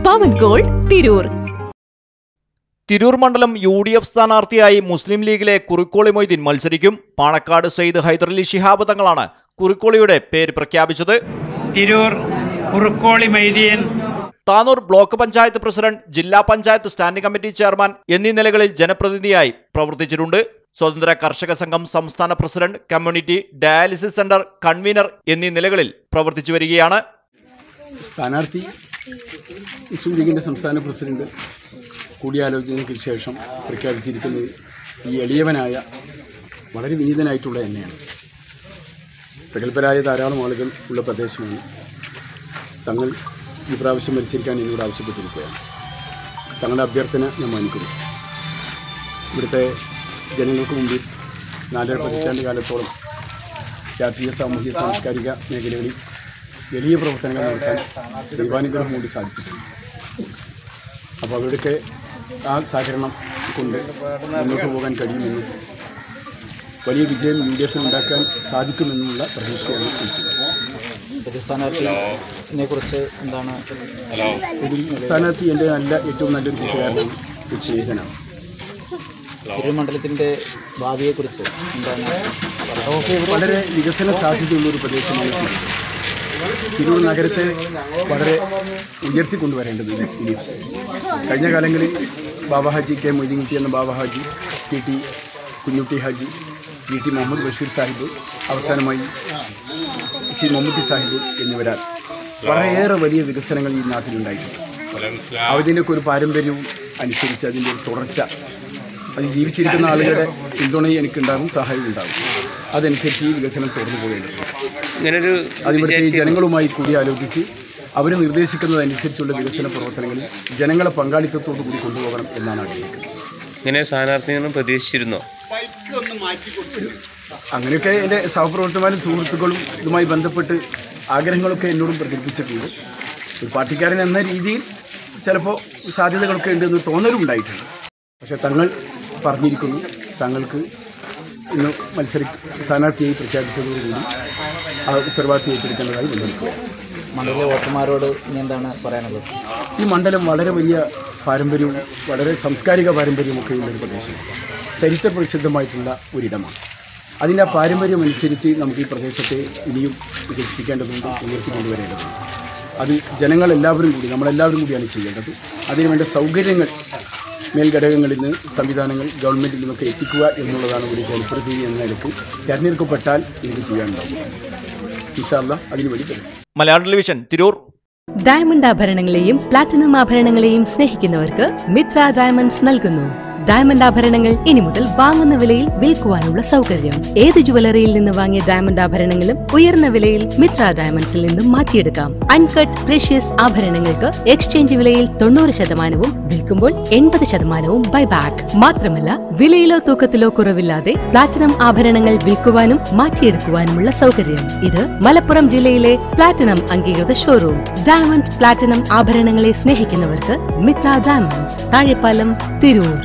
പവൻ gold Tirur Tirur മണ്ഡലം U D F സ്ഥാനാർത്ഥിയായി മുസ്ലിം ലീഗിലെ കുറിക്കോളി മൊയ്തീൻ മത്സരിക്കും പാണക്കാട് സയ്യിദ് ഹൈദരലി ശിഹാബ് തങ്ങളാണ് കുറിക്കോളിയുടെ പേര് പ്രഖ്യാപിച്ചത് തിരൂർ കുറുക്കോളി മൈദിയൻ താനൂർ ബ്ലോക്ക് പഞ്ചായത്ത് പ്രസിഡന്റ് ജില്ലാ പഞ്ചായത്ത് സ്റ്റാൻഡിംഗ് കമ്മിറ്റി ചെയർമാൻ എന്നീ നിലകളിൽ ജനപ്രതിനിധിയായി പ്രവർത്തിച്ചിട്ടുണ്ട് സ്വതന്ത്ര കർഷക സംഘം സംസ്ഥാന president community dialysis centre convener എന്നീ നിലകളിൽ പ്രവർത്തിച്ചു വരികയാണ് സ്ഥാനാർത്ഥി മുസ്ലിം ലീഗിൻ്റെ സംസ്ഥാന പ്രസിഡന്റ് കൂടിയാലോചനയ്ക്ക് ശേഷം പ്രഖ്യാപിച്ചിരിക്കുന്നത് ഈ എളിയവനായ വളരെ വിനീതനായിട്ടുള്ള എന്നെയാണ് പ്രഗത്ഭരായ ധാരാളം ആളുകൾ ഉള്ള പ്രദേശമാണ് തങ്ങൾ ഈ പ്രാവശ്യം മത്സരിക്കാൻ എന്നോട് ആവശ്യപ്പെട്ടിരിക്കുകയാണ് തങ്ങളുടെ അഭ്യർത്ഥന ഞാൻ മാനിക്കുന്നു ഇവിടുത്തെ ജനങ്ങൾക്ക് മുമ്പിൽ നാലര പതിറ്റാണ്ട് കാലത്തോളം രാഷ്ട്രീയ സാമൂഹിക സാംസ്കാരിക മേഖലകളിൽ വലിയ പ്രവർത്തനങ്ങൾ നടത്താൻ ദൈവാനുഗ്രഹം കൊണ്ട് സാധിച്ചിട്ടുണ്ട് അപ്പോൾ അവരുടെയൊക്കെ ആ സഹകരണം കൊണ്ട് മുന്നോട്ട് പോകാൻ കഴിയുമെന്നും വലിയ വിജയം യു ഡി എഫിൽ ഉണ്ടാക്കാൻ സാധിക്കുമെന്നുമുള്ള പ്രതീക്ഷയാണ് എനിക്കുള്ളത് സ്ഥാനാർത്ഥിനെ കുറിച്ച് എന്താണ് ഇതിൽ സ്ഥാനാർത്ഥി എൻ്റെ നല്ല ഏറ്റവും നല്ലൊരു കൂട്ടുകാരനാണ് ഒരു സ്നേഹിതനാണ് തിരൂർ മണ്ഡലത്തിൻ്റെ ഭാവിയെക്കുറിച്ച് എന്താണ് വളരെ വികസന സാധ്യതയുള്ള ഒരു പ്രദേശമാണ് തിരൂർ. തിരൂർ നഗരത്തെ വളരെ ഉയർത്തിക്കൊണ്ടുവരേണ്ടതുണ്ട് ഇനി കഴിഞ്ഞ കാലങ്ങളിൽ ബാബ ഹാജി കെ മൊയ്തീൻകുട്ടി എന്ന Baba Haji P T Kunhutty Haji P T Muhammad Basheer Sahib അവസാനമായി സി മമ്മൂട്ടി സാഹിബ് എന്നിവരാൽ വളരെയേറെ വലിയ വികസനങ്ങൾ ഈ നാട്ടിലുണ്ടായിട്ടുണ്ട് അതിൻ്റെയൊക്കെ ഒരു പാരമ്പര്യവും അനുസരിച്ച് അതിൻ്റെ ഒരു തുടർച്ച അത് ജീവിച്ചിരിക്കുന്ന ആളുകളുടെ പിന്തുണയും എനിക്കുണ്ടാകും സഹായവും ഉണ്ടാകും അതനുസരിച്ച് ഈ വികസനം തുടർന്നു പോകേണ്ടതുണ്ട് ഇങ്ങനൊരു അതിവിടുത്തെ ഈ ജനങ്ങളുമായി കൂടിയാലോചിച്ച് അവർ നിർദ്ദേശിക്കുന്നതനുസരിച്ചുള്ള വികസന പ്രവർത്തനങ്ങളിൽ ജനങ്ങളെ പങ്കാളിത്തത്തോടു കൂടി കൊണ്ടുപോകണം എന്നാണ് ആഗ്രഹിക്കുന്നത് ഇങ്ങനെ സ്ഥാനാർത്ഥിയൊന്നും പ്രതീക്ഷിച്ചിരുന്നോ അങ്ങനെയൊക്കെ എൻ്റെ സഹപ്രവർത്തകരും സുഹൃത്തുക്കളും ഇതുമായി ബന്ധപ്പെട്ട് ആഗ്രഹങ്ങളൊക്കെ എന്നോടും പ്രകടിപ്പിച്ചിട്ടുണ്ട് ഒരു പാർട്ടിക്കാരൻ എന്ന രീതിയിൽ ചിലപ്പോൾ സാധ്യതകളൊക്കെ ഉണ്ടെന്ന് തോന്നലും ഉണ്ടായിട്ടുണ്ട് പക്ഷേ തങ്ങൾ പറഞ്ഞിരിക്കുന്നു തങ്ങൾക്ക് ഇന്ന് മത്സരി സ്ഥാനാർത്ഥിയായി പ്രഖ്യാപിച്ചതോടുകൂടി ആ ഉത്തരവാദിത്വം ഏറ്റെടുക്കേണ്ടതായി വന്നിരിക്കുക മണ്ഡലത്തിലെ വോട്ടർമാരോട് ഇനി എന്താണ് പറയാനുള്ളത് ഈ മണ്ഡലം വളരെ വലിയ പാരമ്പര്യവും വളരെ സാംസ്കാരിക പാരമ്പര്യവും ഉള്ള ഒരു പ്രദേശമാണ് ചരിത്ര പ്രസിദ്ധമായിട്ടുള്ള ഒരിടമാണ് അതിൻ്റെ ആ പാരമ്പര്യം അനുസരിച്ച് നമുക്ക് ഈ പ്രദേശത്തെ ഇനിയും വികസിപ്പിക്കേണ്ടതുണ്ട് ഉയർത്തിക്കൊണ്ടുവരേണ്ടതുണ്ട് അത് ജനങ്ങളെല്ലാവരും കൂടി നമ്മളെല്ലാവരും കൂടിയാണ് ചെയ്യേണ്ടത് അതിനുവേണ്ട സൗകര്യങ്ങൾ മേൽഘടകങ്ങളിൽ നിന്ന് സംവിധാനങ്ങൾ ഗവൺമെൻറ്റിൽ നിന്നൊക്കെ എത്തിക്കുക എന്നുള്ളതാണ് ഒരു ജനപ്രതിനിധി എന്ന നിലക്ക് തിരഞ്ഞെടുക്കപ്പെട്ടാൽ എനിക്ക് ചെയ്യാനുണ്ടാവും ഇൻഷാല്ല അതിനുവേണ്ടി പ്രയത്നിക്കും മലയാളം ടെലിവിഷൻ തിരൂർ ഡയമണ്ട് ആഭരണങ്ങളെയും പ്ലാറ്റിനം ആഭരണങ്ങളെയും സ്നേഹിക്കുന്നവർക്ക് മിത്ര ഡയമണ്ട്സ് നൽകുന്നു ഡയമണ്ട് ആഭരണങ്ങൾ ഇനി മുതൽ വാങ്ങുന്ന വിലയിൽ വിൽക്കുവാനുള്ള സൗകര്യം ഏത് ജുവലറിയിൽ നിന്ന് വാങ്ങിയ ഡയമണ്ട് ആഭരണങ്ങളും ഉയർന്ന വിലയിൽ മിത്ര ഡയമണ്ട്സിൽ നിന്നും മാറ്റിയെടുക്കാം അൺകട്ട് പ്രഷ്യസ് ആഭരണങ്ങൾക്ക് എക്സ്ചേഞ്ച് വിലയിൽ തൊണ്ണൂറ് ശതമാനവും വിൽക്കുമ്പോൾ എൺപത് ശതമാനവും ബൈബാക്ക് മാത്രമല്ല വിലയിലോ തൂക്കത്തിലോ കുറവില്ലാതെ പ്ലാറ്റിനം ആഭരണങ്ങൾ വിൽക്കുവാനും മാറ്റിയെടുക്കുവാനുമുള്ള സൗകര്യം ഇത് മലപ്പുറം ജില്ലയിലെ പ്ലാറ്റിനം അംഗീകൃത ഷോറൂം ഡയമണ്ട് പ്ലാറ്റിനം ആഭരണങ്ങളെ സ്നേഹിക്കുന്നവർക്ക് മിത്ര ഡയമണ്ട്സ് താഴെപ്പാലം തിരൂർ